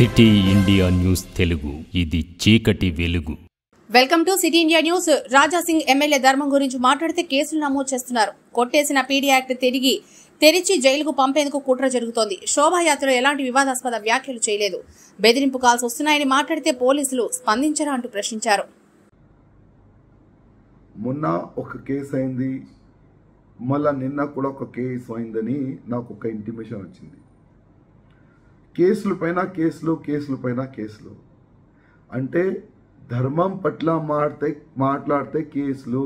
City India news Telugu ఇది చీకటి వెలుగు welcome to city India news Raja Singh MLA ధర్మం గురించి మాట్లాడితే కేసులు నమోదు చేస్తున్నారు కొట్టేసిన పీడీ యాక్ట్ తిరిగి తెరిచి జైలుకు పంపేందుకు కుట్ర జరుగుతోంది శోభాయాత్రలో ఎలాంటి వివాదాస్పద వ్యాఖ్యలు చేయలేదు బెదిరింపు కాల్స్ వస్తున్నాయని మాట్లాడితే పోలీసులు స్పందించరా అంటూ ప్రశ్నించారు మొన్న ఒక కేసు అయింది మళ్ళా నిన్న కూడా ఒక కేసు అయిందని నాకు ఒక ఇంటిమేషన్ వచ్చింది కేసుల పైన కేసులు కేసుల పైన కేసులు అంటే ధర్మం పట్ల మాడితే మాట్లాడితే కేసులు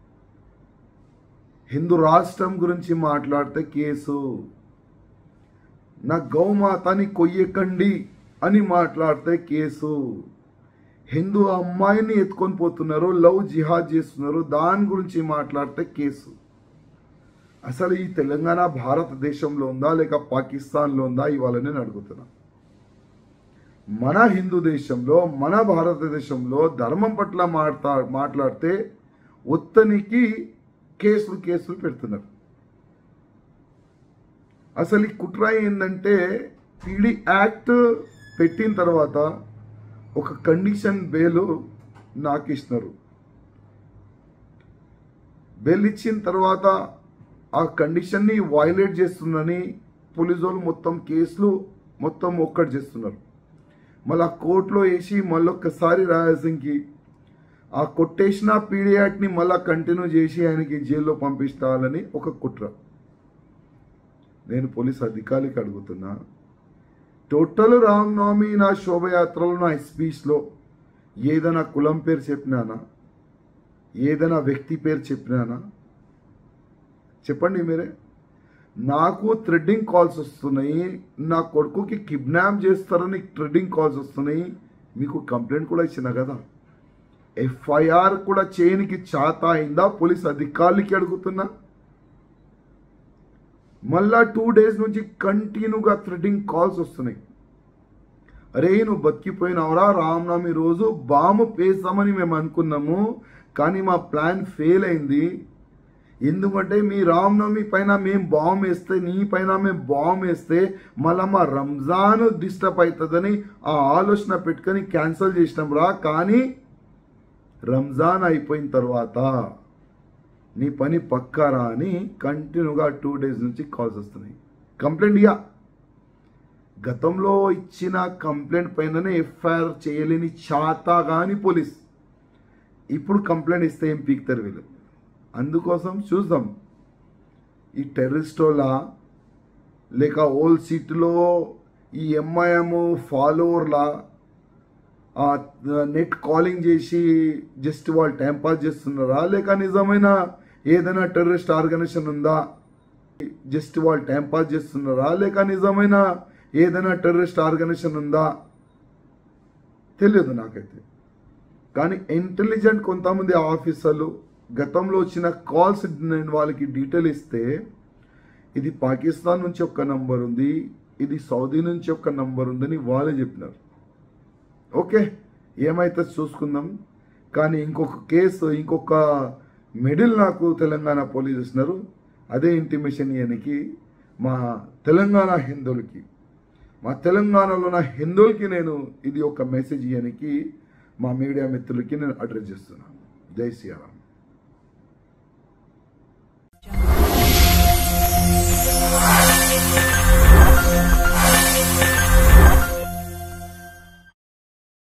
హిందూ రాష్ట్రం గురించి మాట్లాడితే కేసు నా గౌమాతని కొయ్యకండి అని మాట్లాడితే కేసు హిందూ అమ్మాయిని ఎత్తుకొని పోతున్నారు లవ్ జిహాద్ చేస్తున్నారు దాని గురించి మాట్లాడితే కేసు అసలు ఈ తెలంగాణ భారతదేశంలో ఉందా లేక పాకిస్తాన్లో ఉందా ఇవాళ నేను అడుగుతున్నా మన హిందూ దేశంలో మన భారతదేశంలో ధర్మం పట్ల మాట్లా మాట్లాడితే ఉత్తనికి కేసులు కేసులు పెడుతున్నారు అసలు ఈ కుట్ర ఏంటంటే పీడీ యాక్ట్ పెట్టిన తర్వాత ఒక కండిషన్ బెయిల్ నాకు ఇస్తున్నారు బెయిల్ ఇచ్చిన తర్వాత ఆ కండిషన్ని వైలేట్ చేస్తుందని పోలీసు వాళ్ళు మొత్తం కేసులు మొత్తం ఒక్కటి చేస్తున్నారు మళ్ళీ ఆ కోర్టులో వేసి మళ్ళొక్కసారి రాయాల్సింకి ఆ కొట్టేసిన పీడియాట్ని మళ్ళీ కంటిన్యూ చేసి ఆయనకి జైల్లో పంపిస్తాలని ఒక కుట్ర నేను పోలీస్ అధికారికి అడుగుతున్నా టోటల్ రామనవమి నా శోభయాత్రలో నా స్పీచ్లో ఏదైనా కులం పేరు చెప్పినానా ఏదైనా వ్యక్తి పేరు చెప్పినానా చెప్పండి మీరే నాకు థ్రెడ్డింగ్ కాల్స్ వస్తున్నాయి నా కొడుకుకి కిడ్నాప్ చేస్తారని థ్రెడ్డింగ్ కాల్స్ వస్తున్నాయి మీకు కంప్లైంట్ కూడా ఇచ్చిన కదా ఎఫ్ఐఆర్ కూడా చేయనికి చాత అయిందా పోలీస్ అధికారులకి అడుగుతున్నా మళ్ళా టూ డేస్ నుంచి కంటిన్యూగా థ్రెడ్డింగ్ కాల్స్ వస్తున్నాయి అరే నువ్వు బతికిపోయినవరా రామనవమి రోజు బాంబు పేస్తామని మేము అనుకున్నాము కానీ మా ప్లాన్ ఫెయిల్ అయింది ఎందుకంటే మీ రామనవమి పైన మేము బాంబు వేస్తే నీ పైన మేము బాంబు వేస్తే మళ్ళీ మా రంజాన్ డిస్టర్బ్ అవుతుందని ఆ ఆలోచన పెట్టుకొని క్యాన్సిల్ చేసినాం రా కానీ రంజాన్ అయిపోయిన తర్వాత నీ పని పక్కారా అని కంటిన్యూగా టూ డేస్ నుంచి కాల్స్ వస్తున్నాయి కంప్లైంట్ ఇయ్యా గతంలో ఇచ్చిన కంప్లైంట్ పైననే ఎఫ్ఐఆర్ చేయలేని చాతా కానీ పోలీస్ ఇప్పుడు కంప్లైంట్ ఇస్తే ఏం పీక్తారు వీళ్ళు అందుకోసం చూద్దాం ఈ టెర్రరిస్టోలా లేక ఓల్డ్ సీట్లో ఈ ఎంఐఎం ఫాలోవర్లా నెట్ కాలింగ్ చేసి జస్ట్ వాళ్ళు టైం పాస్ చేస్తున్నారా లేక నిజమైన ఏదైనా టెర్రరిస్ట్ ఆర్గనైజేషన్ ఉందా జస్ట్ వాళ్ళు టైం పాస్ చేస్తున్నారా లేక నిజమైన ఏదైనా టెర్రరిస్ట్ ఆర్గనైజేషన్ ఉందా తెలియదు నాకైతే కానీ ఇంటెలిజెంట్ కొంతమంది ఆఫీసర్లు గతంలో వచ్చిన కాల్స్ నేను వాళ్ళకి డీటెయిల్ ఇస్తే ఇది పాకిస్తాన్ నుంచి ఒక నంబర్ ఉంది ఇది సౌదీ నుంచి ఒక నంబర్ ఉందని వాళ్ళే చెప్పినారు ఓకే ఏమైతే చూసుకుందాం కానీ ఇంకొక కేసు ఇంకొక మెడిల్ నాకు తెలంగాణ పోలీసు ఇస్తున్నారు అదే ఇంటిమేషన్ ఇయనికి మా తెలంగాణ హిందువులకి మా తెలంగాణలో ఉన్న హిందువులకి నేను ఇది ఒక మెసేజ్ ఇయనికి మా మీడియా మిత్రులకి నేను అడ్రస్ చేస్తున్నాను జై శ్రీరామ్ Thank you.